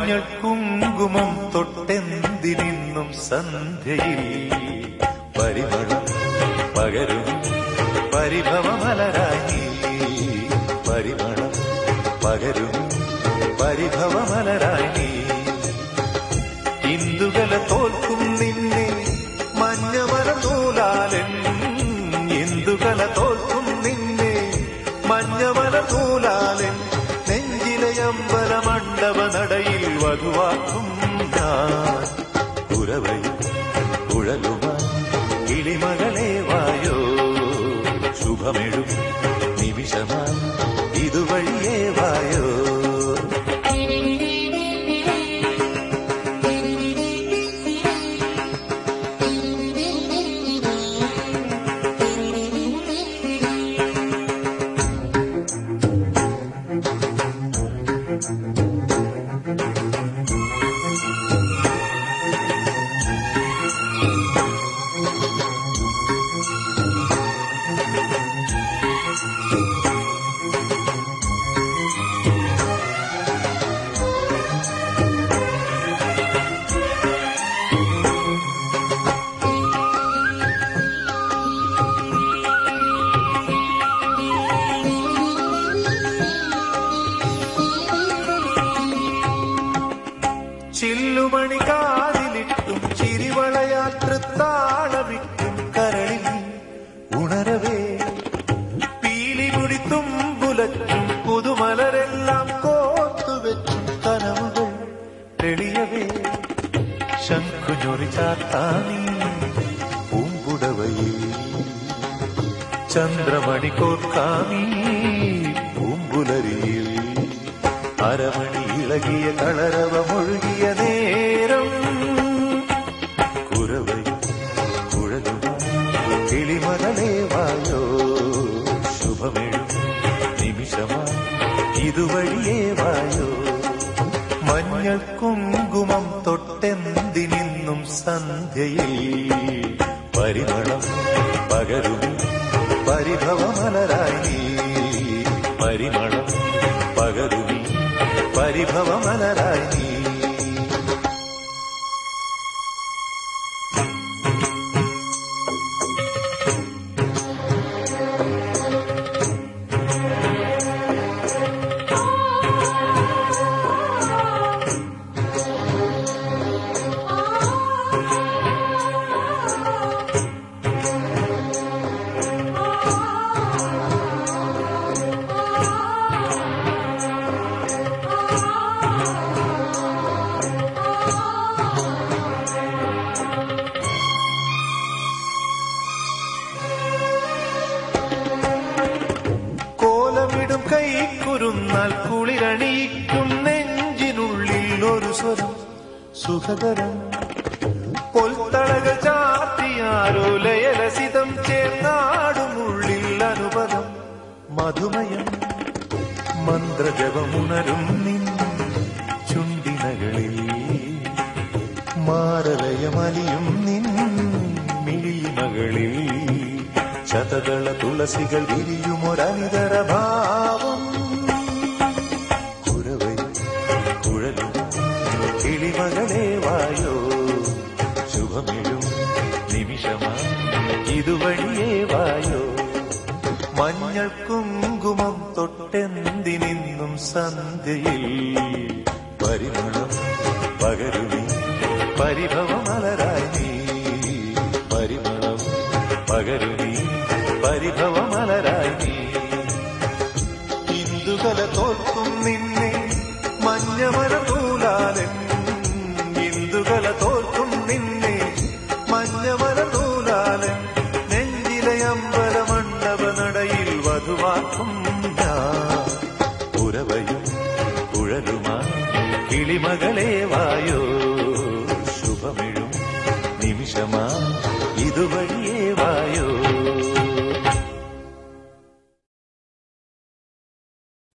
മഞ്ഞൾ കുങ്കുമം തൊട്ടെന്തിനിന്നും സന്ധ്യയിൽ പരിമളം പകരും പരിഭവമലരായി പരിമളം പകരും പരിഭവമലരായി ഇന്ദുകല തോൽക്കും നിന്നെ മഞ്ഞമല നൂലാലൻ ഇന്ദുകല തോൽക്കും നിന്നെ മഞ്ഞമല നൂലാലൻ നെഞ്ചിലെ അമ്പല മണ്ഡപ നടയിൽ വധുവാക്കും ഞാൻ കുരവയും കുഴലുമായി കിളിമകളെ വായോ ശുഭമെഴും നിമിഷമായി ഇതുവഴിയേ വായോ ചില്ലുമണി കാതിലിട്ടും ചിരിവളയാത്രത്താളമിട്ടും കരളിൽ ഉണരവേ പീലിമുടി തുമ്പുലച്ചും പുതുമലരെല്ലാം കോത്തുവെച്ചും കനവുകൾ തെളിയവേ ശംഖുഞ്ഞൊറി ചാത്താനി പൂമ്പുടവയിൽ ചന്ദ്രമണി കോർക്കാമീ പൂമ്പുലരിയിൽ അരമണി ഇളകിയ കളരവമൊഴുകിയ നേരം കുരവയും കുഴലും കിളിമകളെ വായോ ശുഭമെഴും നിമിഷമായി ഇതുവഴിയേ വായോ മഞ്ഞൾ കുങ്കുമം തൊട്ടെന്തിനിന്നും സന്ധ്യയിൽ പരിമളം പകരും പരിഭവമലരായി പരിമളം പകരുമി പരിഭവമലരായി കോലമിടും കൈക്കുരുന്നാൽ കുളിരണിയിക്കും നെഞ്ചിനുള്ളിൽ ഒരു സ്വരം സുഖകരം പൊൽത്തളകൾ ചാത്തിയാരോ ലയലസിതം ചേർന്നാടുമുള്ളിൽ അനുപദം മധുമയം മന്ത്രജപമുണരും നിൻ ചുണ്ടിനകളിൽ മാരലയമലിയും നിൻ മിഴിമകളിൽ ശതകള തുളസികൾ വിരിയുമൊരനിതര ഭാവം കുരവയും കുഴലും കിളിമകളെ വായോ ശുഭമിഴും നിമിഷമായി ഇതുവഴിയേ വായോ മഞ്ഞൾ കുങ്കുമം തൊട്ടെന്തിനിന്നും സന്ധ്യയിൽ പരിമളം പകരുമി പരിഭവമലരായി പരിമളം പകരുമി പരിഭവമലരായി ഇന്ദുകല തോൽക്കും നിന്നെ മഞ്ഞമല നൂലാലൻ ഇന്ദുകല തോൽക്കും നിന്നെ മഞ്ഞമല നൂലാലൻ നെഞ്ചിലെ അമ്പല മണ്ഡപ നടയിൽ വധുവാക്കും ഞാൻ ഉറവയും കുഴലുമായി കിളിമകളെ വായോ ശുഭമിഴും നിമിഷമാ ഇതുവഴി